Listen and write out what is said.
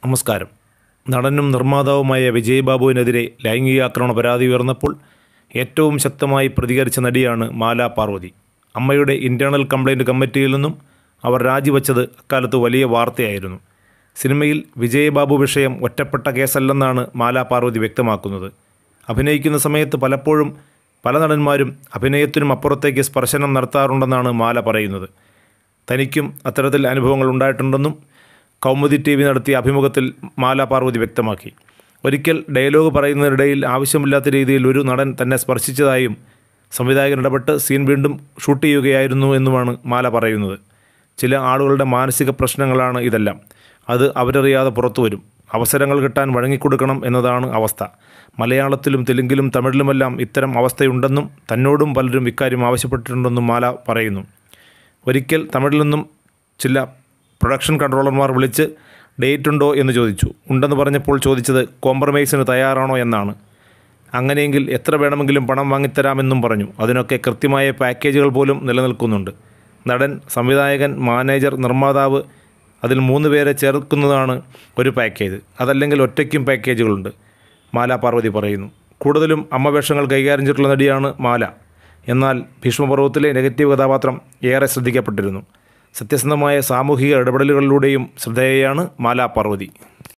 നമസ്കാരം നടനും നിർമ്മാതാവുമായ വിജയ് ബാബുവിനെതിരെ ലൈംഗികാക്രമണ പരാതി ഉയർന്നപ്പോൾ ഏറ്റവും ശക്തമായി പ്രതികരിച്ച നടിയാണ് മാല പാർവതി അമ്മയുടെ ഇൻറ്റേർണൽ കംപ്ലൈൻറ്റ് കമ്മിറ്റിയിൽ നിന്നും അവർ രാജിവെച്ചത് അക്കാലത്ത് വലിയ വാർത്തയായിരുന്നു സിനിമയിൽ വിജയ് ബാബു വിഷയം ഒറ്റപ്പെട്ട കേസല്ലെന്നാണ് മാല പാർവതി വ്യക്തമാക്കുന്നത് അഭിനയിക്കുന്ന സമയത്ത് പലപ്പോഴും പല നടന്മാരും അഭിനയത്തിനും അപ്പുറത്തേക്ക് സ്പർശനം നടത്താറുണ്ടെന്നാണ് മാല പറയുന്നത് തനിക്കും അത്തരത്തിൽ അനുഭവങ്ങൾ ഉണ്ടായിട്ടുണ്ടെന്നും കൗമുദി ടി വി നടത്തിയ അഭിമുഖത്തിൽ മാല പാർവതി വ്യക്തമാക്കി ഒരിക്കൽ ഡയലോഗ് പറയുന്നതിനിടയിൽ ആവശ്യമില്ലാത്ത രീതിയിൽ ഒരു നടൻ തന്നെ സ്പർശിച്ചതായും സംവിധായകൻ ഇടപെട്ട് സീൻ വീണ്ടും ഷൂട്ട് ചെയ്യുകയായിരുന്നു എന്നുമാണ് മാല പറയുന്നത് ചില ആളുകളുടെ മാനസിക പ്രശ്നങ്ങളാണ് ഇതെല്ലാം അത് അവരറിയാതെ പുറത്തു വരും അവസരങ്ങൾ കിട്ടാൻ വഴങ്ങിക്കൊടുക്കണം എന്നതാണ് അവസ്ഥ മലയാളത്തിലും തെലുങ്കിലും തമിഴിലുമെല്ലാം ഇത്തരം അവസ്ഥയുണ്ടെന്നും തന്നോടും പലരും ഇക്കാര്യം ആവശ്യപ്പെട്ടിട്ടുണ്ടെന്നും മാല പറയുന്നു ഒരിക്കൽ തമിഴിൽ നിന്നും ചില പ്രൊഡക്ഷൻ കൺട്രോളർമാർ വിളിച്ച് ഡേറ്റ് ഉണ്ടോ എന്ന് ചോദിച്ചു ഉണ്ടെന്ന് പറഞ്ഞപ്പോൾ ചോദിച്ചത് കോംപ്രമൈസിന് തയ്യാറാണോ എന്നാണ് അങ്ങനെയെങ്കിൽ എത്ര വേണമെങ്കിലും പണം വാങ്ങിത്തരാമെന്നും പറഞ്ഞു അതിനൊക്കെ കൃത്യമായ പാക്കേജുകൾ പോലും നിലനിൽക്കുന്നുണ്ട് നടൻ സംവിധായകൻ മാനേജർ നിർമ്മാതാവ് അതിൽ മൂന്ന് പേരെ ചേർക്കുന്നതാണ് ഒരു പാക്കേജ് അതല്ലെങ്കിൽ ഒറ്റയ്ക്കും പാക്കേജുകളുണ്ട് മാല പാർവതി പറയുന്നു കൂടുതലും അമ്മ വേഷങ്ങൾ കൈകാര്യം ചെയ്തിട്ടുള്ള നടിയാണ് മാല എന്നാൽ ഭീഷ്മപർവത്തിലെ നെഗറ്റീവ് കഥാപാത്രം ഏറെ ശ്രദ്ധിക്കപ്പെട്ടിരുന്നു സത്യസന്ധമായ സാമൂഹിക ഇടപെടലുകളിലൂടെയും ശ്രദ്ധേയയാണ് മാല പാർവതി